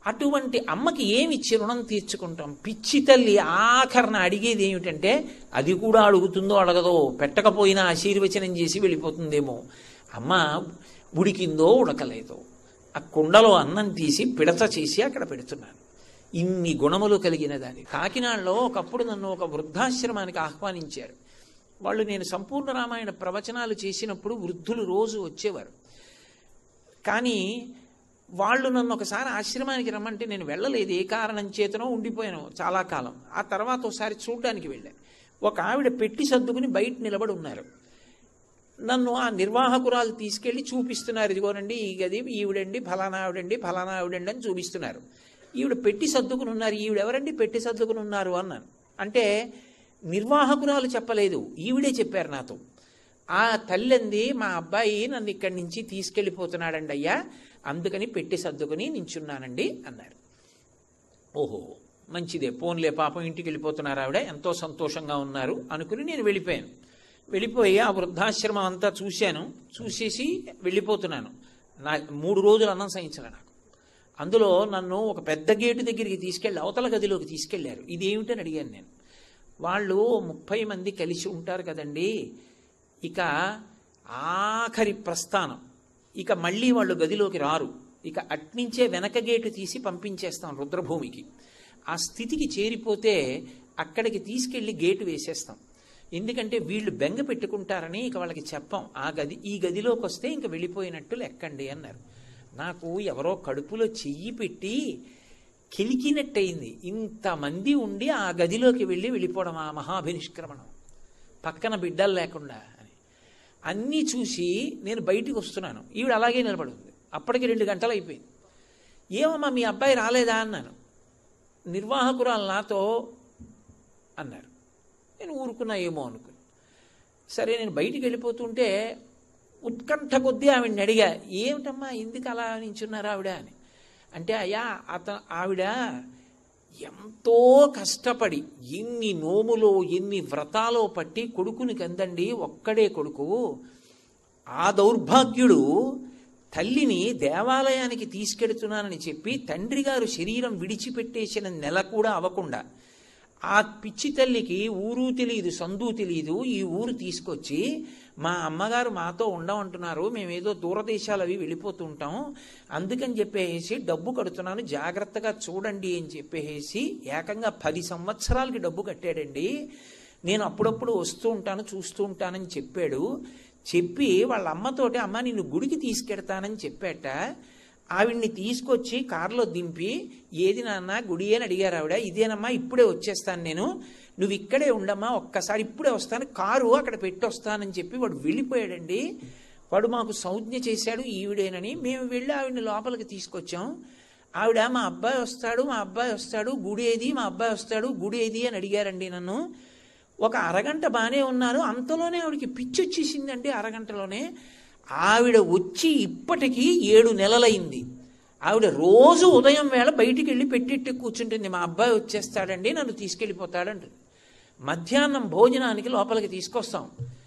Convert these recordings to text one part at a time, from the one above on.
అటువంటి అమ్మకి ఏమి ఇచ్చి రుణం తీర్చుకుంటాం పిచ్చి తల్లి ఆఖరణ అడిగేది ఏమిటంటే అది కూడా అడుగుతుందో అడగదో పెట్టకపోయినా ఆశీర్వచనం చేసి వెళ్ళిపోతుందేమో అమ్మ ఉడికిందో ఉడకలేదో ఆ కుండలో అన్నం తీసి పిడత చేసి అక్కడ పెడుతున్నాను ఇన్ని గుణములు కలిగిన దాని కాకినాడలో ఒకప్పుడు నన్ను ఒక వృద్ధాశ్రమానికి ఆహ్వానించారు వాళ్ళు నేను సంపూర్ణ రామాయణ ప్రవచనాలు చేసినప్పుడు వృద్ధులు రోజు వచ్చేవారు కానీ వాళ్ళు నన్ను ఒకసారి ఆశ్రమానికి రమ్మంటే నేను వెళ్ళలేదు ఏ కారణం చేతనో ఉండిపోయాను చాలా కాలం ఆ తర్వాత ఒకసారి చూడడానికి వెళ్ళాను ఒక ఆవిడ పెట్టి సర్దుకుని బయట నిలబడి ఉన్నారు నన్ను ఆ నిర్వాహకురాలు తీసుకెళ్లి చూపిస్తున్నారు ఇదిగోనండి ఈ గది ఈవిడండి ఫలానా ఆవిడండి ఫలానా ఆవిడండి అని చూపిస్తున్నారు ఈవిడ పెట్టి సర్దుకుని ఉన్నారు ఈవిడ ఎవరండి పెట్టి సర్దుకుని ఉన్నారు అన్నాను అంటే నిర్వాహకురాలు చెప్పలేదు ఈవిడే చెప్పారు నాతో ఆ తల్లింది మా అబ్బాయి నన్ను ఇక్కడి నుంచి తీసుకెళ్ళిపోతున్నాడండి అయ్యా అందుకని పెట్టి సర్దుకుని నించున్నానండి అన్నారు ఓహో మంచిదే పోన్లే పాపం ఇంటికి వెళ్ళిపోతున్నారు ఆవిడ ఎంతో సంతోషంగా ఉన్నారు అనుకుని నేను వెళ్ళిపోయాను వెళ్ళిపోయి ఆ వృద్ధాశ్రమం అంతా చూశాను చూసేసి వెళ్ళిపోతున్నాను నా మూడు రోజులు అన్నం సహించలే నాకు అందులో నన్ను ఒక పెద్ద గేటు దగ్గరికి తీసుకెళ్ళి అవతల గదిలోకి తీసుకెళ్లారు ఇదేమిటని అడిగాను నేను వాళ్ళు ముప్పై మంది కలిసి ఉంటారు కదండి ఇక ఆఖరి ప్రస్థానం ఇక మళ్ళీ వాళ్ళు గదిలోకి రారు ఇక అట్నుంచే వెనక గేటు తీసి పంపించేస్తాం రుద్రభూమికి ఆ స్థితికి చేరిపోతే అక్కడికి తీసుకెళ్లి గేటు వేసేస్తాం ఎందుకంటే వీళ్ళు బెంగ పెట్టుకుంటారని ఇక వాళ్ళకి చెప్పం ఆ గది ఈ గదిలోకి వస్తే ఇంక వెళ్ళిపోయినట్టు లెక్కండి అన్నారు నాకు ఎవరో కడుపులో చెయ్యి పెట్టి కిలికినట్టయింది ఇంతమంది ఉండి ఆ గదిలోకి వెళ్ళి వెళ్ళిపోవడం ఆ మహాభినిష్క్రమణం పక్కన బిడ్డలు లేకుండా అని అన్నీ చూసి నేను బయటికి వస్తున్నాను ఈవిడ అలాగే నిలబడింది అప్పటికి రెండు గంటలు అయిపోయింది ఏమమ్మా మీ అబ్బాయి రాలేదా అన్నాను నిర్వాహకురాలు నాతో అన్నారు నేను ఊరుకున్నా ఏమో అనుకుని సరే నేను బయటికి వెళ్ళిపోతుంటే ఉత్కంఠ కొద్దీ ఆవిడని అడిగా ఏమిటమ్మా ఎందుకు అలా నించున్నారు ఆవిడ అని అంటే అయ్యా అత ఆవిడ ఎంతో కష్టపడి ఎన్ని నోములో ఎన్ని వ్రతాలో పట్టి కొడుకుని కందండి ఒక్కడే కొడుకు ఆ దౌర్భాగ్యుడు తల్లిని దేవాలయానికి తీసుకెడుతున్నానని చెప్పి తండ్రి గారు శరీరం విడిచిపెట్టేసిన నెల కూడా అవ్వకుండా ఆ పిచ్చి తల్లికి ఊరు తెలియదు సందు తెలియదు ఈ ఊరు తీసుకొచ్చి మా అమ్మగారు మాతో ఉండమంటున్నారు మేమేదో దూరదేశాలు అవి వెళ్ళిపోతూ ఉంటాం అందుకని చెప్పేసి డబ్బు కడుతున్నాను జాగ్రత్తగా చూడండి అని చెప్పేసి ఏకంగా పది సంవత్సరాలకి డబ్బు కట్టాడండి నేను అప్పుడప్పుడు వస్తూ ఉంటాను చూస్తూ ఉంటానని చెప్పాడు చెప్పి వాళ్ళ అమ్మతోటి అమ్మ నిన్ను గుడికి తీసుకెడతానని చెప్పాట ఆవిడ్ని తీసుకొచ్చి కారులో దింపి ఏది నాన్న గుడి అని అడిగారు ఆవిడ ఇదేనమ్మా ఇప్పుడే వచ్చేస్తాను నేను నువ్వు ఇక్కడే ఉండమ్మా ఒక్కసారి ఇప్పుడే వస్తాను కారు అక్కడ పెట్టి వస్తానని చెప్పి వాడు వెళ్ళిపోయాడండి వాడు మాకు సంజ్ఞ చేశాడు ఈవిడేనని మేము వెళ్ళి ఆవిడని లోపలికి తీసుకొచ్చాం ఆవిడ మా అబ్బాయి వస్తాడు మా అబ్బాయి వస్తాడు గుడి ఏది మా అబ్బాయి వస్తాడు గుడి ఏది అని అడిగారండి నన్ను ఒక అరగంట బాగానే ఉన్నారు అంతలోనే ఆవిడకి పిచ్చి వచ్చేసిందండి అరగంటలోనే ఆవిడ వచ్చి ఇప్పటికీ ఏడు నెలలైంది ఆవిడ రోజు ఉదయం వేళ బయటికి వెళ్ళి పెట్టిట్టి కూర్చుంటుంది మా అబ్బాయి వచ్చేస్తాడండి నన్ను తీసుకెళ్ళిపోతాడంటుంది మధ్యాహ్నం భోజనానికి లోపలికి తీసుకొస్తాం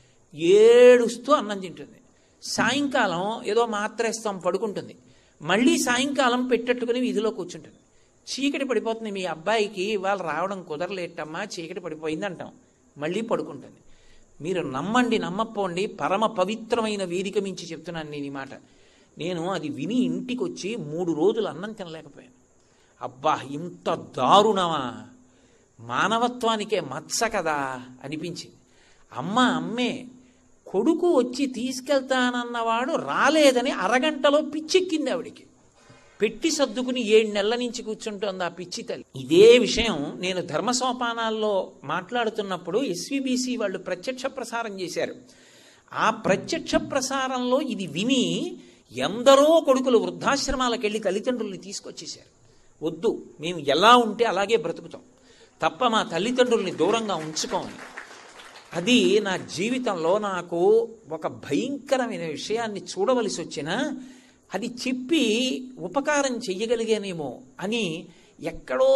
ఏడుస్తూ అన్నం తింటుంది సాయంకాలం ఏదో మాత్రేస్తాం పడుకుంటుంది మళ్ళీ సాయంకాలం పెట్టట్టుకుని వీధిలో కూర్చుంటుంది చీకటి పడిపోతుంది మీ అబ్బాయికి ఇవాళ రావడం కుదరలేటమ్మా చీకటి పడిపోయింది అంటాం మళ్ళీ పడుకుంటుంది మీరు నమ్మండి నమ్మపోండి పరమ పవిత్రమైన వేదిక మించి చెప్తున్నాను నేను ఈ మాట నేను అది విని ఇంటికి వచ్చి మూడు రోజులు అన్నం తినలేకపోయాను అబ్బా ఇంత దారుణమా మానవత్వానికే మత్స కదా అనిపించింది అమ్మ అమ్మే కొడుకు వచ్చి తీసుకెళ్తానన్నవాడు రాలేదని అరగంటలో పిచ్చెక్కింది ఆవిడికి పెట్టి సర్దుకుని ఏడు నెలల నుంచి కూర్చుంటోంది ఆ పిచ్చి తల్లి ఇదే విషయం నేను ధర్మ సోపానాల్లో మాట్లాడుతున్నప్పుడు ఎస్విబిసి వాళ్ళు ప్రత్యక్ష ప్రసారం చేశారు ఆ ప్రత్యక్ష ప్రసారంలో ఇది విని ఎందరో కొడుకులు వృద్ధాశ్రమాలకు వెళ్ళి తల్లిదండ్రుల్ని తీసుకొచ్చేశారు వద్దు మేము ఎలా ఉంటే అలాగే బ్రతుకుతాం తప్ప మా తల్లిదండ్రుల్ని దూరంగా ఉంచుకోమని అది నా జీవితంలో నాకు ఒక భయంకరమైన విషయాన్ని చూడవలసి వచ్చినా అది చెప్పి ఉపకారం చెయ్యగలిగానేమో అని ఎక్కడో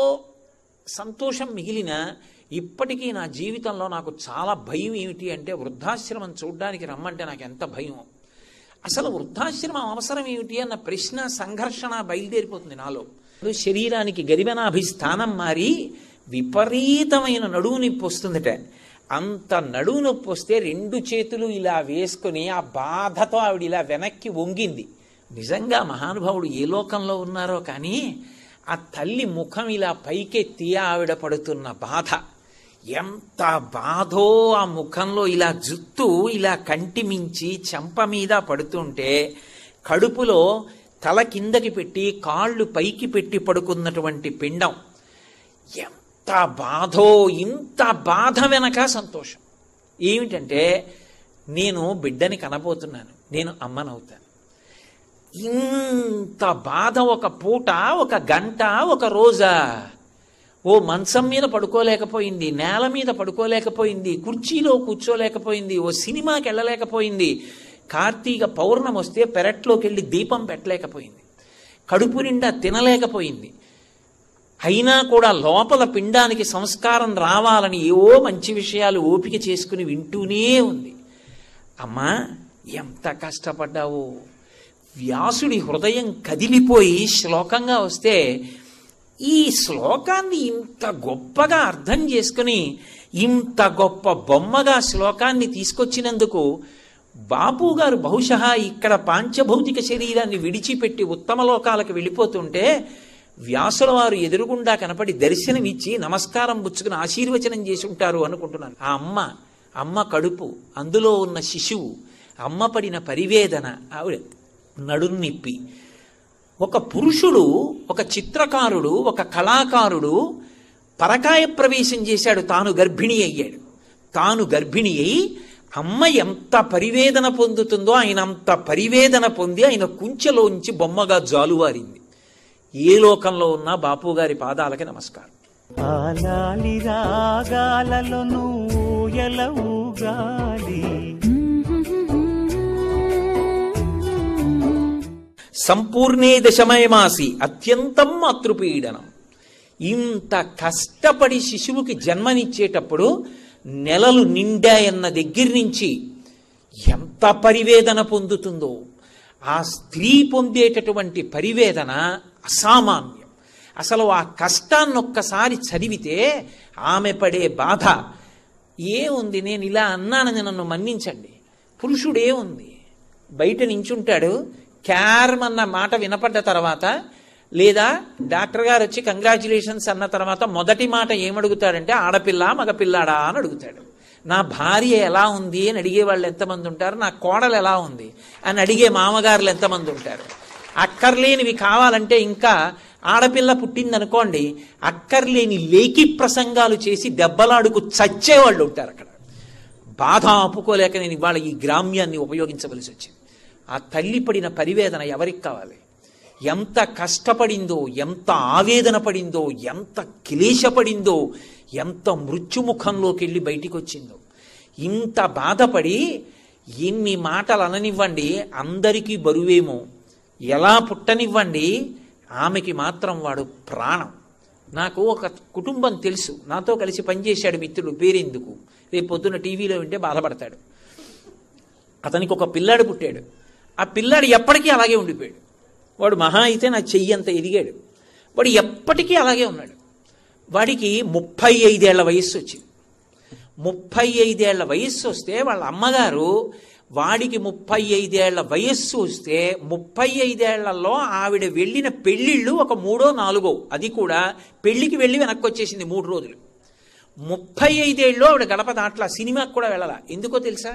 సంతోషం మిగిలిన ఇప్పటికీ నా జీవితంలో నాకు చాలా భయం ఏమిటి అంటే వృద్ధాశ్రమం చూడడానికి రమ్మంటే నాకు ఎంత భయం అసలు వృద్ధాశ్రమం అవసరం ఏమిటి అన్న ప్రశ్న సంఘర్షణ బయలుదేరిపోతుంది నాలో శరీరానికి గరిమనాభి స్థానం మారి విపరీతమైన నడువు నొప్పి వస్తుందట అంత నడువు నొప్పి వస్తే రెండు చేతులు ఇలా వేసుకుని ఆ బాధతో ఆవిడ ఇలా వెనక్కి వంగింది నిజంగా మహానుభావుడు ఏ లోకంలో ఉన్నారో కానీ ఆ తల్లి ముఖం ఇలా పైకెత్తి ఆవిడ పడుతున్న బాధ ఎంత బాధో ఆ ముఖంలో ఇలా జుత్తు ఇలా కంటి మించి చెంప మీద పడుతుంటే కడుపులో తల కిందకి పెట్టి కాళ్ళు పైకి పెట్టి పడుకున్నటువంటి పిండం ఎంత బాధో ఇంత బాధ వెనక సంతోషం ఏమిటంటే నేను బిడ్డని కనబోతున్నాను నేను అమ్మనవుతాను ఇంత బాధ ఒక పూట ఒక గంట ఒక రోజా ఓ మంచం మీద పడుకోలేకపోయింది నేల మీద పడుకోలేకపోయింది కుర్చీలో కూర్చోలేకపోయింది ఓ సినిమాకి వెళ్ళలేకపోయింది కార్తీక పౌర్ణం వస్తే పెరట్లోకి వెళ్ళి దీపం పెట్టలేకపోయింది కడుపు నిండా తినలేకపోయింది అయినా కూడా లోపల పిండానికి సంస్కారం రావాలని ఏవో మంచి విషయాలు ఓపిక చేసుకుని వింటూనే ఉంది అమ్మా ఎంత కష్టపడ్డావో వ్యాసుడి హృదయం కదిలిపోయి శ్లోకంగా వస్తే ఈ శ్లోకాన్ని ఇంత గొప్పగా అర్థం చేసుకుని ఇంత గొప్ప బొమ్మగా శ్లోకాన్ని తీసుకొచ్చినందుకు బాపు గారు బహుశా ఇక్కడ పాంచభౌతిక శరీరాన్ని విడిచిపెట్టి ఉత్తమ లోకాలకు వెళ్ళిపోతుంటే వ్యాసుల వారు ఎదురుగుండా కనపడి దర్శనమిచ్చి నమస్కారం పుచ్చుకుని ఆశీర్వచనం చేసి ఉంటారు అనుకుంటున్నాను ఆ అమ్మ అమ్మ కడుపు అందులో ఉన్న శిశువు అమ్మ పడిన పరివేదన ఆవిడ నడున్నిప్పి ఒక పురుషుడు ఒక చిత్రకారుడు ఒక కళాకారుడు పరకాయ ప్రవేశం చేశాడు తాను గర్భిణి అయ్యాడు తాను గర్భిణి అయి అమ్మ ఎంత పరివేదన పొందుతుందో ఆయన అంత పరివేదన పొంది ఆయన కుంచెలోంచి బొమ్మగా జాలువారింది ఏ లోకంలో ఉన్నా బాపు గారి పాదాలకి నమస్కారం ఆలాలి రాగాలలో నువ్వుయల ఊగాలి సంపూర్ణే దశమయమాసి అత్యంతం మాతృపీడనం ఇంత కష్టపడి శిశువుకి జన్మనిచ్చేటప్పుడు నెలలు నిండాయన్న దగ్గర నుంచి ఎంత పరివేదన పొందుతుందో ఆ స్త్రీ పొందేటటువంటి పరివేదన అసామాన్యం అసలు ఆ కష్టాన్ని ఒక్కసారి చదివితే ఆమె పడే బాధ ఏముంది నేను ఇలా అన్నానని నన్ను మన్నించండి పురుషుడే ఉంది బయట నించుంటాడు క్యారమ్ అన్న మాట వినపడ్డ తర్వాత లేదా డాక్టర్ గారు వచ్చి కంగ్రాచులేషన్స్ అన్న తర్వాత మొదటి మాట ఏమడుగుతాడంటే ఆడపిల్ల మగపిల్లాడా అని అడుగుతాడు నా భార్య ఎలా ఉంది అని అడిగే వాళ్ళు ఎంతమంది ఉంటారు నా కోడలు ఎలా ఉంది అని అడిగే మామగారులు ఎంతమంది ఉంటారు అక్కర్లేనివి కావాలంటే ఇంకా ఆడపిల్ల పుట్టిందనుకోండి అక్కర్లేని లేకి ప్రసంగాలు చేసి దెబ్బలాడుకు చచ్చేవాళ్ళు ఉంటారు అక్కడ బాధ ఆపుకోలేక నేను ఇవాళ ఈ గ్రామ్యాన్ని ఉపయోగించవలసి వచ్చింది ఆ తల్లి పడిన పరివేదన ఎవరికి కావాలి ఎంత కష్టపడిందో ఎంత ఆవేదన పడిందో ఎంత క్లేశపడిందో ఎంత మృత్యుముఖంలోకి వెళ్ళి బయటికి వచ్చిందో ఇంత బాధపడి ఎన్ని మాటలు అననివ్వండి అందరికీ బరువేమో ఎలా పుట్టనివ్వండి ఆమెకి మాత్రం వాడు ప్రాణం నాకు ఒక కుటుంబం తెలుసు నాతో కలిసి పనిచేశాడు మిత్రుడు పేరెందుకు రేపు పొద్దున్న టీవీలో వింటే బాధపడతాడు అతనికి ఒక పిల్లాడు పుట్టాడు ఆ పిల్లాడు ఎప్పటికీ అలాగే ఉండిపోయాడు వాడు మహా అయితే నా చెయ్యి అంత ఎదిగాడు వాడు ఎప్పటికీ అలాగే ఉన్నాడు వాడికి ముప్పై ఐదేళ్ల వయస్సు వచ్చింది ముప్పై ఐదేళ్ల వయస్సు వస్తే వాళ్ళ అమ్మగారు వాడికి ముప్పై ఐదేళ్ల వయస్సు వస్తే ముప్పై ఐదేళ్లలో ఆవిడ వెళ్ళిన పెళ్ళిళ్ళు ఒక మూడో నాలుగో అది కూడా పెళ్లికి వెళ్ళి వెనక్కి వచ్చేసింది మూడు రోజులు ముప్పై ఐదేళ్ళు ఆవిడ గడప దాంట్లో సినిమాకి కూడా వెళ్ళాల ఎందుకో తెలుసా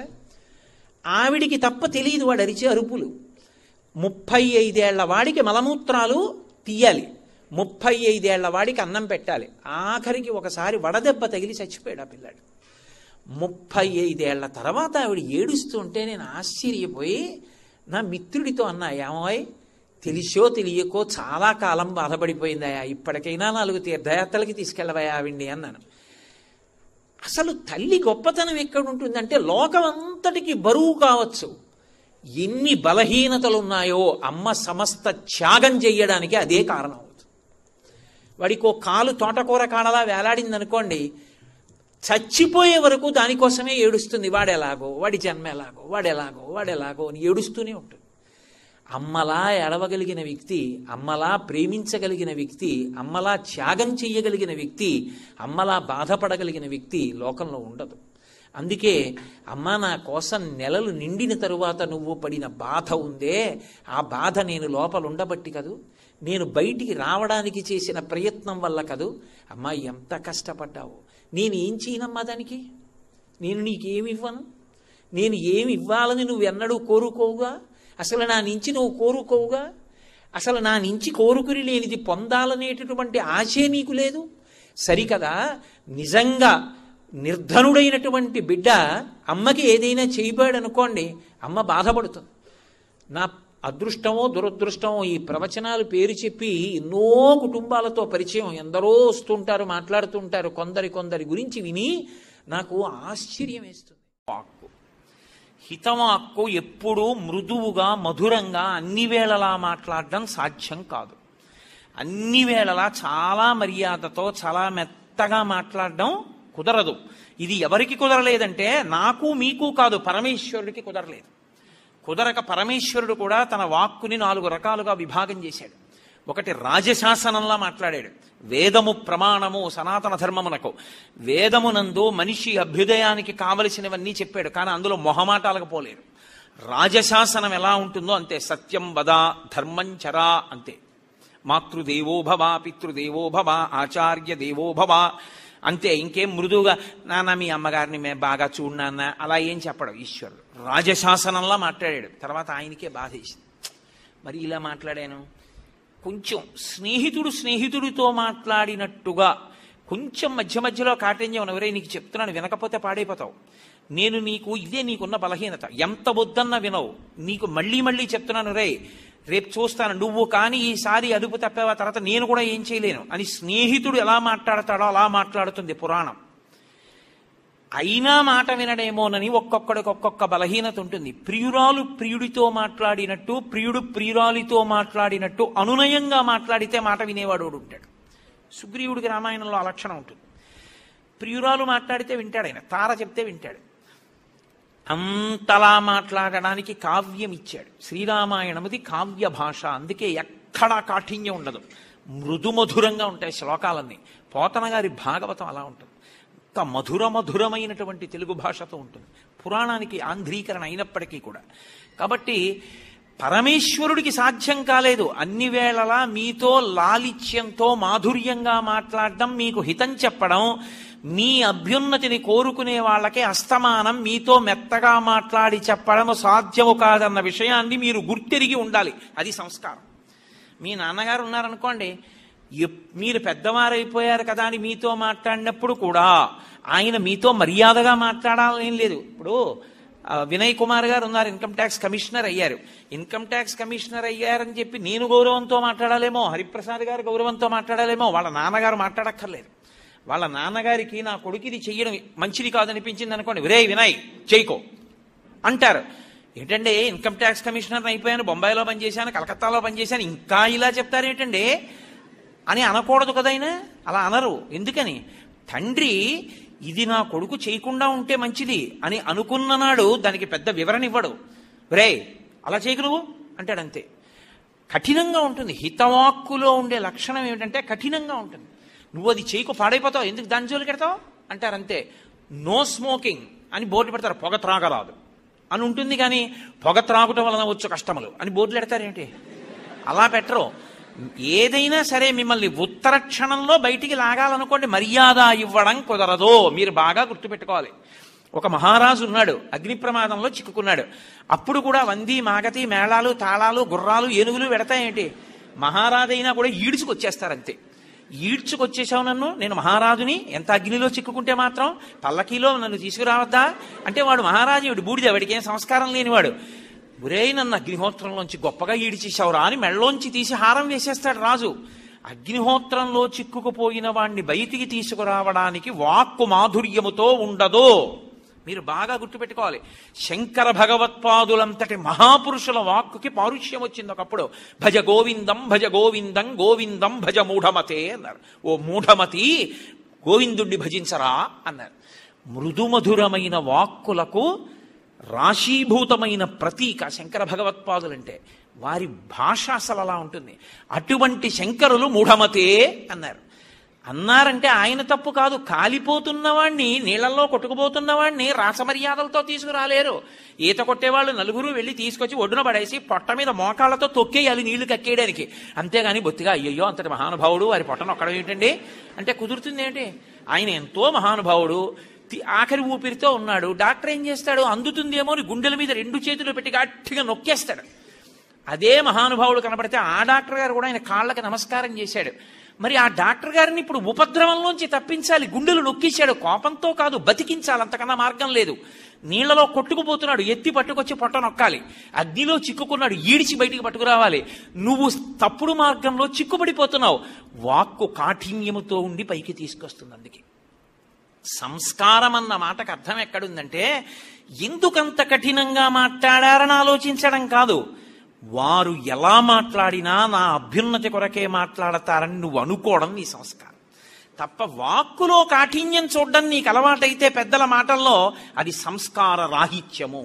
ఆవిడికి తప్ప తెలియదు వాడు అరిచే అరుపులు ముప్పై ఐదేళ్ల వాడికి మలమూత్రాలు తీయాలి ముప్పై ఐదేళ్ల వాడికి అన్నం పెట్టాలి ఆఖరికి ఒకసారి వడదెబ్బ తగిలి చచ్చిపోయాడు ఆ పిల్లాడు ముప్పై ఐదేళ్ల తర్వాత ఆవిడ ఏడుస్తుంటే నేను ఆశ్చర్యపోయి నా మిత్రుడితో అన్నా ఏమోయ్ తెలిసో తెలియకో చాలా కాలం బాధపడిపోయిందయా ఇప్పటికైనా నాలుగు తీర్థయాత్రలకి తీసుకెళ్ళవయా ఆవిడ్ని అన్నాను అసలు తల్లి గొప్పతనం ఎక్కడ ఉంటుందంటే లోకం అంతటికి బరువు కావచ్చు ఎన్ని బలహీనతలు ఉన్నాయో అమ్మ సమస్త త్యాగం చెయ్యడానికి అదే కారణం అవుతుంది వాడికి ఓ కాలు తోటకూర కాడలా వేలాడింది అనుకోండి చచ్చిపోయే వరకు దానికోసమే ఏడుస్తుంది వాడెలాగో వాడి జన్మ ఎలాగో వాడెలాగో వాడెలాగో అని ఏడుస్తూనే ఉంటుంది అమ్మలా ఎడవగలిగిన వ్యక్తి అమ్మలా ప్రేమించగలిగిన వ్యక్తి అమ్మలా త్యాగం చెయ్యగలిగిన వ్యక్తి అమ్మలా బాధపడగలిగిన వ్యక్తి లోకంలో ఉండదు అందుకే అమ్మ నా కోసం నెలలు నిండిన తరువాత నువ్వు పడిన బాధ ఉందే ఆ బాధ నేను లోపల ఉండబట్టి కదూ నేను బయటికి రావడానికి చేసిన ప్రయత్నం వల్ల కదూ అమ్మా ఎంత కష్టపడ్డావు నేను ఏం చేయనమ్మా దానికి నేను నీకేమి ఇవ్వను నేను ఏమి ఇవ్వాలని నువ్వు ఎన్నడూ కోరుకోవుగా అసలు నా నుంచి నువ్వు కోరుకోవుగా అసలు నా నుంచి కోరుకుని లేనిది పొందాలనేటటువంటి ఆశే నీకు లేదు సరికదా నిజంగా నిర్ధనుడైనటువంటి బిడ్డ అమ్మకి ఏదైనా చేయబాడు అనుకోండి అమ్మ బాధపడుతుంది నా అదృష్టమో దురదృష్టమో ఈ ప్రవచనాలు పేరు చెప్పి ఎన్నో కుటుంబాలతో పరిచయం ఎందరో వస్తుంటారు మాట్లాడుతుంటారు కొందరి కొందరి గురించి విని నాకు ఆశ్చర్యం వేస్తుంది వాక్కు హితవాక్కు ఎప్పుడూ మృదువుగా మధురంగా అన్ని వేళలా మాట్లాడడం సాధ్యం కాదు అన్ని వేళలా చాలా మర్యాదతో చాలా మెత్తగా మాట్లాడడం కుదరదు ఇది ఎవరికి కుదరలేదంటే నాకు మీకు కాదు పరమేశ్వరుడికి కుదరలేదు కుదరక పరమేశ్వరుడు కూడా తన వాక్కుని నాలుగు రకాలుగా విభాగం చేశాడు ఒకటి రాజశాసనంలా మాట్లాడాడు వేదము ప్రమాణము సనాతన ధర్మమునకు వేదమునందు మనిషి అభ్యుదయానికి కావలసినవన్నీ చెప్పాడు కానీ అందులో మొహమాటాలకు పోలేరు రాజశాసనం ఎలా ఉంటుందో అంతే సత్యం వద ధర్మం చరా అంతే మాతృదేవో భవ పితృదేవో భవ ఆచార్య దేవో భవ అంతే ఇంకేం మృదువుగా నాన్న మీ అమ్మగారిని మేము బాగా చూడు నాన్న అలా ఏం చెప్పడం ఈశ్వరుడు రాజశాసనంలా మాట్లాడాడు తర్వాత ఆయనకే బాధేసింది మరి ఇలా మాట్లాడాను కొంచెం స్నేహితుడు స్నేహితుడితో మాట్లాడినట్టుగా కొంచెం మధ్య మధ్యలో కాటేంజం ఎవరే నీకు చెప్తున్నాను వినకపోతే పాడైపోతావు నేను నీకు ఇదే నీకున్న బలహీనత ఎంత వద్దన్నా వినవు నీకు మళ్ళీ మళ్ళీ చెప్తున్నాను రే రేపు చూస్తాను నువ్వు కానీ ఈసారి అదుపు తప్పావా తర్వాత నేను కూడా ఏం చేయలేను అని స్నేహితుడు ఎలా మాట్లాడతాడో అలా మాట్లాడుతుంది పురాణం అయినా మాట వినడేమోనని ఒక్కొక్కడికి ఒక్కొక్క బలహీనత ఉంటుంది ప్రియురాలు ప్రియుడితో మాట్లాడినట్టు ప్రియుడు ప్రియురాలితో మాట్లాడినట్టు అనునయంగా మాట్లాడితే మాట వినేవాడు ఒకడు ఉంటాడు సుగ్రీవుడికి రామాయణంలో ఆ లక్షణం ఉంటుంది ప్రియురాలు మాట్లాడితే వింటాడు ఆయన తార చెప్తే వింటాడు అంతలా మాట్లాడడానికి కావ్యం ఇచ్చాడు శ్రీరామాయణముది కావ్య భాష అందుకే ఎక్కడా కాఠిన్యం ఉండదు మృదుమధురంగా ఉంటాయి శ్లోకాలన్నీ పోతన గారి భాగవతం అలా ఉంటుంది అంత మధుర మధురమైనటువంటి తెలుగు భాషతో ఉంటుంది పురాణానికి ఆంధ్రీకరణ అయినప్పటికీ కూడా కాబట్టి పరమేశ్వరుడికి సాధ్యం కాలేదు అన్ని వేళలా మీతో లాలిత్యంతో మాధుర్యంగా మాట్లాడడం మీకు హితం చెప్పడం మీ అభ్యున్నతిని కోరుకునే వాళ్ళకి అస్తమానం మీతో మెత్తగా మాట్లాడి చెప్పడం సాధ్యము కాదన్న విషయాన్ని మీరు గుర్తెరిగి ఉండాలి అది సంస్కారం మీ నాన్నగారు ఉన్నారనుకోండి ఎప్- మీరు పెద్దవారైపోయారు కదా అని మీతో మాట్లాడినప్పుడు కూడా ఆయన మీతో మర్యాదగా మాట్లాడాలని లేదు ఇప్పుడు ఆ, వినయ్ కుమార్ గారు ఉన్నారు ఇన్కమ్ ట్యాక్స్ కమిషనర్ అయ్యారు ఇన్కమ్ ట్యాక్స్ కమిషనర్ అయ్యారని చెప్పి నేను గౌరవంతో మాట్లాడాలేమో హరిప్రసాద్ గారు గౌరవంతో మాట్లాడాలేమో వాళ్ళ నాన్నగారు మాట్లాడక్కర్లేదు వాళ్ళ నాన్నగారికి నా కొడుకు ఇది చెయ్యడం మంచిది కాదనిపించింది అనుకోండి వినయ్ వినయ్ చేయకో అంటారు ఏంటంటే ఇన్కమ్ ట్యాక్స్ కమిషనర్ అయిపోయాను బొంబాయిలో పనిచేశాను కలకత్తాలో పనిచేశాను ఇంకా ఇలా చెప్తారేంటండి అని అనకూడదు కదైనా అలా అనరు ఎందుకని తండ్రి ఇది నా కొడుకు చేయకుండా ఉంటే మంచిది అని అనుకున్న నాడు దానికి పెద్ద వివరణ ఇవ్వడు రే అలా చేయకు నువ్వు అంటాడు అంతే కఠినంగా ఉంటుంది హితవాక్కులో ఉండే లక్షణం ఏమిటంటే కఠినంగా ఉంటుంది నువ్వు అది చేయకు పాడైపోతావు ఎందుకు దాని జోలికి పెడతావు అంటారు అంతే నో స్మోకింగ్ అని బోర్డు పెడతారు పొగ త్రాగరాదు అని ఉంటుంది కానీ పొగ త్రాగటం వలన వచ్చు కష్టములు అని బోర్డులు పెడతారేంటి అలా పెట్టరు ఏదైనా సరే మిమ్మల్ని ఉత్తర క్షణంలో బయటికి లాగాలనుకోండి మర్యాద ఇవ్వడం కుదరదు మీరు బాగా గుర్తుపెట్టుకోవాలి ఒక మహారాజు ఉన్నాడు అగ్ని ప్రమాదంలో చిక్కుకున్నాడు అప్పుడు కూడా వంది మాగతి మేళాలు తాళాలు గుర్రాలు ఏనుగులు పెడతాయేంటి మహారాజైనా కూడా ఈడ్చుకొచ్చేస్తారంతే ఈడ్చుకొచ్చేసావు నన్ను నేను మహారాజుని ఎంత అగ్నిలో చిక్కుకుంటే మాత్రం పల్లకీలో నన్ను తీసుకురావద్దా అంటే వాడు మహారాజు వాడు బూడిద వాడికి ఏం సంస్కారం లేనివాడు ఒరే నన్ను అగ్నిహోత్రంలోంచి గొప్పగా ఈడిచేసావురా అని మెళ్ళలోంచి తీసి హారం వేసేస్తాడు రాజు అగ్నిహోత్రంలో చిక్కుకుపోయిన వాణ్ణి బయటికి తీసుకురావడానికి వాక్కు మాధుర్యముతో ఉండదు మీరు బాగా గుర్తుపెట్టుకోవాలి శంకర భగవత్పాదులంతటి మహాపురుషుల వాక్కుకి పారుష్యం వచ్చింది ఒకప్పుడు భజ గోవిందం భజ గోవిందం గోవిందం భజ మూఢమతే అన్నారు ఓ మూఢమతి గోవిందుణ్ణి భజించరా అన్నారు మృదుమధురమైన వాక్కులకు రాశీభూతమైన ప్రతీక శంకర భగవత్పాదులంటే వారి భాష అసలు అలా ఉంటుంది అటువంటి శంకరులు మూఢమతే అన్నారు అన్నారంటే ఆయన తప్పు కాదు కాలిపోతున్నవాణ్ణి నీళ్ళల్లో కొట్టుకుపోతున్నవాణ్ణి రాసమర్యాదలతో తీసుకురాలేరు ఈత కొట్టేవాళ్ళు నలుగురు వెళ్ళి తీసుకొచ్చి ఒడ్డున పడేసి పొట్ట మీద మోకాళ్ళతో తొక్కేయాలి నీళ్లు కక్కేయడానికి అంతేగాని బొత్తిగా అయ్యయ్యో అంతటి మహానుభావుడు వారి పొట్టను ఒక్కడం ఏంటండి అంటే కుదురుతుంది ఏంటి ఆయన ఎంతో మహానుభావుడు తి- ఆఖరి ఊపిరితో ఉన్నాడు డాక్టర్ ఏం చేస్తాడు అందుతుందేమో అని గుండెల మీద రెండు చేతులు పెట్టి గట్టిగా నొక్కేస్తాడు అదే మహానుభావుడు కనబడితే ఆ డాక్టర్ గారు కూడా ఆయన కాళ్ళకి నమస్కారం చేశాడు మరి ఆ డాక్టర్ గారిని ఇప్పుడు ఉపద్రవంలోంచి తప్పించాలి గుండెలు నొక్కేశాడు కోపంతో కాదు బతికించాలి అంతకన్నా మార్గం లేదు నీళ్లలో కొట్టుకుపోతున్నాడు ఎత్తి పట్టుకొచ్చి పొట్ట నొక్కాలి అగ్నిలో చిక్కుకున్నాడు ఈడిచి బయటికి పట్టుకురావాలి నువ్వు తప్పుడు మార్గంలో చిక్కుపడిపోతున్నావు వాక్కు కాఠిన్యముతో ఉండి పైకి తీసుకొస్తుంది అందుకే సంస్కారం అన్న మాటకు అర్థం ఎక్కడుందంటే ఎందుకంత కఠినంగా మాట్లాడారని ఆలోచించడం కాదు వారు ఎలా మాట్లాడినా నా అభ్యున్నతి కొరకే మాట్లాడతారని నువ్వు అనుకోవడం నీ సంస్కారం తప్ప వాక్కులో కాఠిన్యం చూడడం నీకు అలవాటైతే పెద్దల మాటల్లో అది సంస్కార రాహిత్యము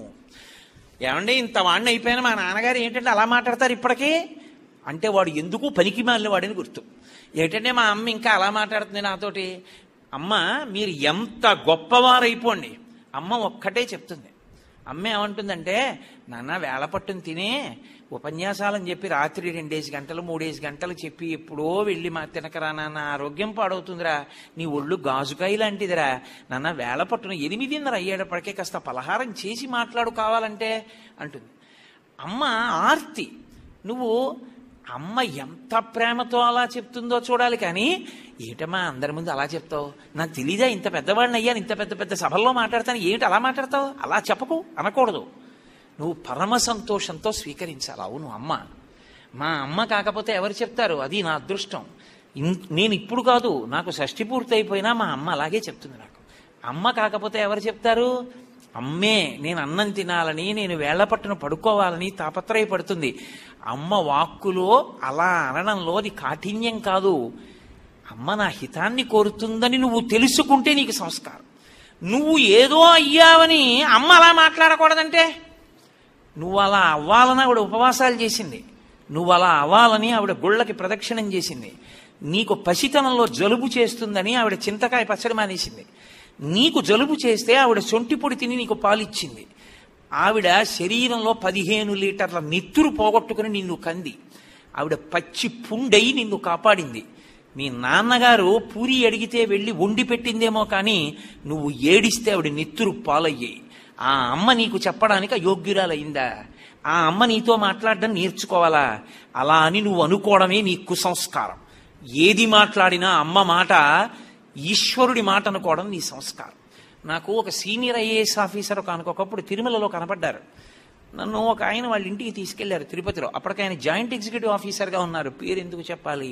ఏమంటే ఇంత వాడిని అయిపోయిన మా నాన్నగారు ఏంటంటే అలా మాట్లాడతారు ఇప్పటికీ అంటే వాడు ఎందుకు పనికి మాలిన వాడని గుర్తు ఏంటంటే మా అమ్మ ఇంకా అలా మాట్లాడుతుంది నాతోటి అమ్మ మీరు ఎంత గొప్పవారైపోండి అమ్మ ఒక్కటే చెప్తుంది అమ్మ ఏమంటుందంటే నాన్న వేళ పట్టుని తినే ఉపన్యాసాలని చెప్పి రాత్రి రెండేసి గంటలు మూడేసి గంటలు చెప్పి ఎప్పుడో వెళ్ళి మా తినకరా నాన్న ఆరోగ్యం పాడవుతుందిరా నీ ఒళ్ళు గాజుకాయ లాంటిదిరా నాన్న వేళ పట్టున ఎనిమిదిన్నర అయ్యేటప్పటికే కాస్త పలహారం చేసి మాట్లాడు కావాలంటే అంటుంది అమ్మ ఆర్తి నువ్వు అమ్మ ఎంత ప్రేమతో అలా చెప్తుందో చూడాలి కానీ ఏటమ్మా అందరి ముందు అలా చెప్తావు నాకు తెలీదా ఇంత పెద్దవాడిని అయ్యాను ఇంత పెద్ద పెద్ద సభల్లో మాట్లాడతాను ఏమిటి అలా మాట్లాడతావు అలా చెప్పకు అనకూడదు నువ్వు పరమ సంతోషంతో స్వీకరించాలి అవును అమ్మ మా అమ్మ కాకపోతే ఎవరు చెప్తారు అది నా అదృష్టం ఇన్- నేను ఇప్పుడు కాదు నాకు షష్ఠి పూర్తి అయిపోయినా మా అమ్మ అలాగే చెప్తుంది నాకు అమ్మ కాకపోతే ఎవరు చెప్తారు అమ్మే నేను అన్నం తినాలని నేను వేళ్ల పట్టున పడుకోవాలని తాపత్రయపడుతుంది అమ్మ వాక్కులో అలా అనడంలో అది కాఠిన్యం కాదు అమ్మ నా హితాన్ని కోరుతుందని నువ్వు తెలుసుకుంటే నీకు సంస్కారం నువ్వు ఏదో అయ్యావని అమ్మ అలా మాట్లాడకూడదంటే నువ్వు అలా అవ్వాలని ఆవిడ ఉపవాసాలు చేసింది నువ్వు అలా అవ్వాలని ఆవిడ గుళ్ళకి ప్రదక్షిణం చేసింది నీకు పసితనంలో జలుబు చేస్తుందని ఆవిడ చింతకాయ పచ్చడి మానేసింది నీకు జలుబు చేస్తే ఆవిడ సొంటి పొడి తిని నీకు పాలిచ్చింది ఆవిడ శరీరంలో పదిహేను లీటర్ల నెత్తురు పోగొట్టుకుని నిన్ను కంది ఆవిడ పచ్చి పుండై నిన్ను కాపాడింది మీ నాన్నగారు పూరి అడిగితే వెళ్ళి వండి పెట్టిందేమో కానీ నువ్వు ఏడిస్తే ఆవిడ నెత్తురు పాలయ్యాయి ఆ అమ్మ నీకు చెప్పడానికి అయోగ్యురాలయ్యిందా ఆ అమ్మ నీతో మాట్లాడడం నేర్చుకోవాలా అలా అని నువ్వు అనుకోవడమే నీ కుసంస్కారం ఏది మాట్లాడినా అమ్మ మాట ఈశ్వరుడి మాట అనుకోవడం నీ సంస్కారం నాకు ఒక సీనియర్ ఐఏఎస్ ఆఫీసర్ ఒక ఒకప్పుడు తిరుమలలో కనపడ్డారు నన్ను ఒక ఆయన వాళ్ళ ఇంటికి తీసుకెళ్లారు తిరుపతిలో అప్పటికి ఆయన జాయింట్ ఎగ్జిక్యూటివ్ ఆఫీసర్గా ఉన్నారు పేరు ఎందుకు చెప్పాలి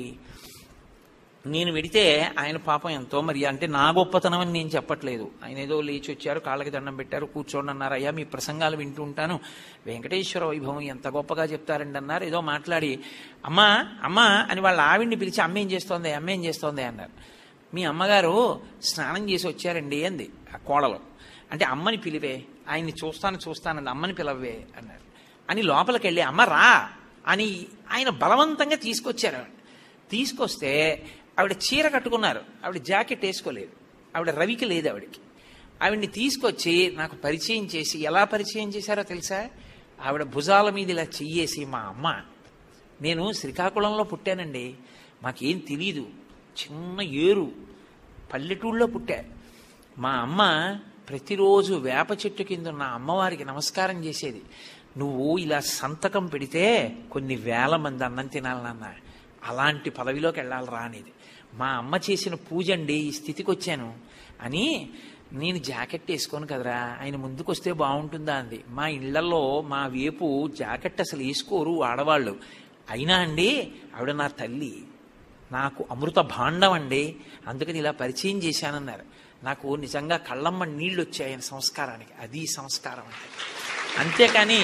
నేను వెడితే ఆయన పాపం ఎంతో మరి అంటే నా గొప్పతనం అని నేను చెప్పట్లేదు ఆయన ఏదో లేచి వచ్చారు కాళ్ళకి దండం పెట్టారు కూర్చోండి అన్నారు అయ్యా మీ ప్రసంగాలు వింటూ ఉంటాను వెంకటేశ్వర వైభవం ఎంత గొప్పగా చెప్తారండి అన్నారు ఏదో మాట్లాడి అమ్మా అమ్మా అని వాళ్ళ ఆవిడ్ని పిలిచి అమ్మ ఏం చేస్తోంది అమ్మ ఏం చేస్తోంది అన్నారు మీ అమ్మగారు స్నానం చేసి వచ్చారండి అంది ఆ కోడలు అంటే అమ్మని పిలివే ఆయన్ని చూస్తాను చూస్తానండి అమ్మని పిలవే అన్నారు అని లోపలికి వెళ్ళి అమ్మ రా అని ఆయన బలవంతంగా తీసుకొచ్చారు ఆవిడ. తీసుకొస్తే ఆవిడ చీర కట్టుకున్నారు ఆవిడ జాకెట్ వేసుకోలేదు ఆవిడ రవికి లేదు ఆవిడకి ఆవిడ్ని తీసుకొచ్చి నాకు పరిచయం చేసి ఎలా పరిచయం చేశారో తెలుసా ఆవిడ భుజాల మీద ఇలా చెయ్యేసి మా అమ్మ నేను శ్రీకాకుళంలో పుట్టానండి మాకేం తెలీదు చిన్న ఏరు పల్లెటూళ్ళలో పుట్టా మా అమ్మ ప్రతిరోజు వేప చెట్టు కింద ఉన్న అమ్మవారికి నమస్కారం చేసేది నువ్వు ఇలా సంతకం పెడితే కొన్ని వేల మంది అన్నం తినాలి నాన్న అలాంటి పదవిలోకి వెళ్ళాలి రా అనేది మా అమ్మ చేసిన పూజ అండి ఈ స్థితికి వచ్చాను అని నేను జాకెట్ వేసుకోను కదరా ఆయన ముందుకు వస్తే బాగుంటుందా అంది మా ఇళ్లలో మా వేపు జాకెట్ అసలు వేసుకోరు ఆడవాళ్ళు అయినా అండి ఆవిడ నా తల్లి నాకు అమృత భాండం అండి అందుకని ఇలా పరిచయం చేశానన్నారు నాకు నిజంగా కళ్ళమ్మ నీళ్ళు వచ్చాయి ఆయన సంస్కారానికి అది సంస్కారం అంటే అంతేకాని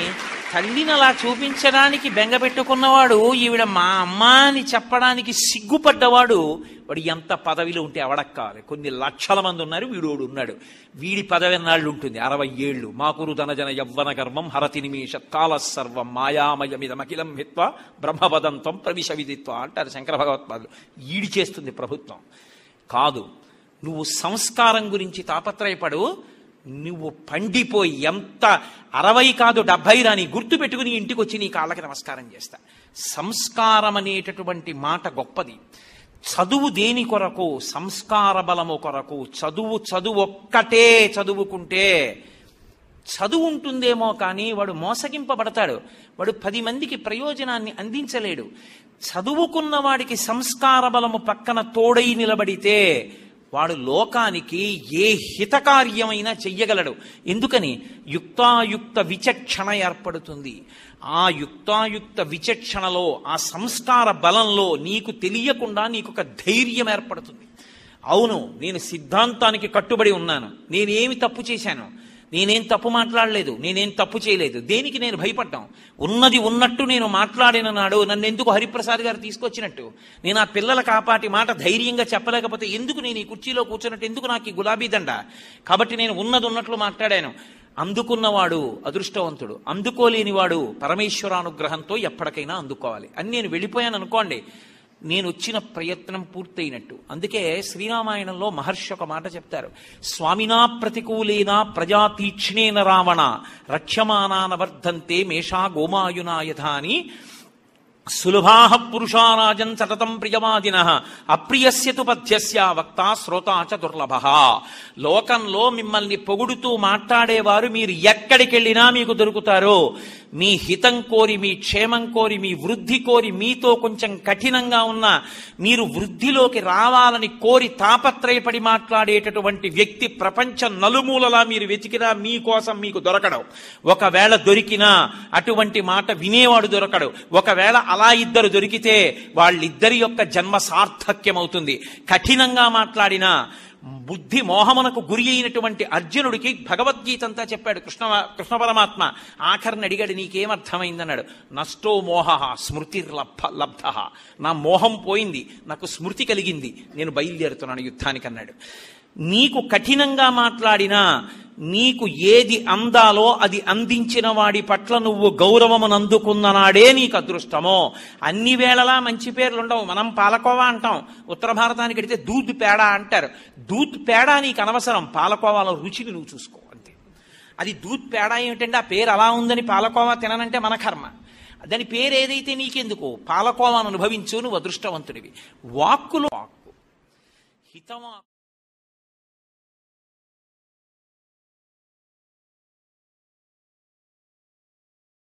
తల్లిని అలా చూపించడానికి బెంగ పెట్టుకున్నవాడు ఈవిడ మా అమ్మ అని చెప్పడానికి సిగ్గుపడ్డవాడు వాడు ఎంత పదవిలో ఉంటే అవడක් కావాలి కొన్ని లక్షల మంది ఉన్నారు వీడోడు ఉన్నాడు వీడి పదవి ఎన్నాళ్ళు ఉంటుంది అరవై ఏళ్ళు మాకురు ధనజన యవ్వన గర్వం హరతి నిమేష కాల సర్వం మాయామయమిదమఖిలం హిత్వ బ్రహ్మపదంతం ప్రవిశ విదిత్వ అంటారు శంకర భగవత్పాదులు ఈడి చేస్తుంది ప్రభుత్వం కాదు నువ్వు సంస్కారం గురించి తాపత్రయపడు నువ్వు పండిపోయి ఎంత అరవై కాదు డెబ్బై రాని గుర్తు పెట్టుకుని ఇంటికి వచ్చి నీ కాళ్ళకి నమస్కారం చేస్తా సంస్కారం అనేటటువంటి మాట గొప్పది చదువు దేని కొరకు సంస్కార బలము కొరకు చదువు చదువు ఒక్కటే చదువుకుంటే చదువు ఉంటుందేమో కానీ వాడు మోసగింపబడతాడు వాడు పది మందికి ప్రయోజనాన్ని అందించలేడు చదువుకున్న వాడికి సంస్కార బలము పక్కన తోడై నిలబడితే వాడు లోకానికి ఏ హితకార్యమైనా చెయ్యగలడు ఎందుకని యుక్తాయుక్త విచక్షణ ఏర్పడుతుంది ఆ యుక్తాయుక్త విచక్షణలో ఆ సంస్కార బలంలో నీకు తెలియకుండా నీకు ఒక ధైర్యం ఏర్పడుతుంది అవును నేను సిద్ధాంతానికి కట్టుబడి ఉన్నాను నేనేమి తప్పు చేశాను నేనేం తప్పు మాట్లాడలేదు నేనేం తప్పు చేయలేదు దేనికి నేను భయపడ్డాం ఉన్నది ఉన్నట్టు నేను మాట్లాడిన నాడు నన్ను ఎందుకు హరిప్రసాద్ గారు తీసుకొచ్చినట్టు నేను ఆ పిల్లల కాపాటి మాట ధైర్యంగా చెప్పలేకపోతే ఎందుకు నేను ఈ కుర్చీలో కూర్చున్నట్టు ఎందుకు నాకు ఈ గులాబీ దండ కాబట్టి నేను ఉన్నది ఉన్నట్లు మాట్లాడాను అందుకున్నవాడు అదృష్టవంతుడు అందుకోలేనివాడు పరమేశ్వరానుగ్రహంతో ఎప్పటికైనా అందుకోవాలి అని నేను వెళ్ళిపోయాను అనుకోండి నేను వచ్చిన ప్రయత్నం పూర్తయినట్టు అందుకే శ్రీరామాయణంలో మహర్షి ఒక మాట చెప్తారు స్వామినా ప్రతికూలేన ప్రజా తీక్ష్ణేన రావణ రక్ష్యమానాన వర్ధంతే మేషా గోమాయునా యథ అని సులభా పురుషారాజన్ సతతం ప్రియవాదిన అప్రియస్య తు పథ్యస్య వక్త శ్రోత చ దుర్లభ లోకంలో మిమ్మల్ని పొగుడుతూ మాట్లాడేవారు మీరు ఎక్కడికి వెళ్ళినా మీకు దొరుకుతారు మీ హితం కోరి మీ క్షేమం కోరి మీ వృద్ధి కోరి మీతో కొంచెం కఠినంగా ఉన్న మీరు వృద్ధిలోకి రావాలని కోరి తాపత్రయపడి మాట్లాడేటటువంటి వ్యక్తి ప్రపంచం నలుమూలలా మీరు వెతికినా మీకోసం మీకు దొరకడం ఒకవేళ దొరికినా అటువంటి మాట వినేవాడు దొరకడు ఒకవేళ అలా ఇద్దరు దొరికితే వాళ్ళిద్దరి యొక్క జన్మ సార్థక్యమవుతుంది కఠినంగా మాట్లాడినా బుద్ధి మోహమునకు గురి అయినటువంటి అర్జునుడికి భగవద్గీత అంతా చెప్పాడు కృష్ణ కృష్ణ పరమాత్మ ఆఖరిని అడిగాడు నీకేమర్థమైందన్నాడు నష్టో మోహ స్మృతి లబ్ధ లబ్ధ నా మోహం పోయింది నాకు స్మృతి కలిగింది నేను బయలుదేరుతున్నాను యుద్ధానికి అన్నాడు నీకు కఠినంగా మాట్లాడినా నీకు ఏది అందాలో అది అందించిన వాడి పట్ల నువ్వు గౌరవమును అందుకున్న నాడే నీకు అదృష్టమో అన్ని వేళలా మంచి పేర్లు ఉండవు మనం పాలకోవా అంటాం ఉత్తర భారతానికి వెడితే దూద్ పేడ అంటారు దూద్ పేడ నీకు అనవసరం పాలకోవాలో రుచిని నువ్వు చూసుకో అంతే అది దూద్ పేడ ఏమిటంటే ఆ పేరు అలా ఉందని పాలకోవా తిననంటే మన కర్మ దాని పేరు ఏదైతే నీకెందుకు పాలకోవాను అనుభవించు నువ్వు అదృష్టవంతుడివి వాక్కులో వాక్కు హితవాక్కు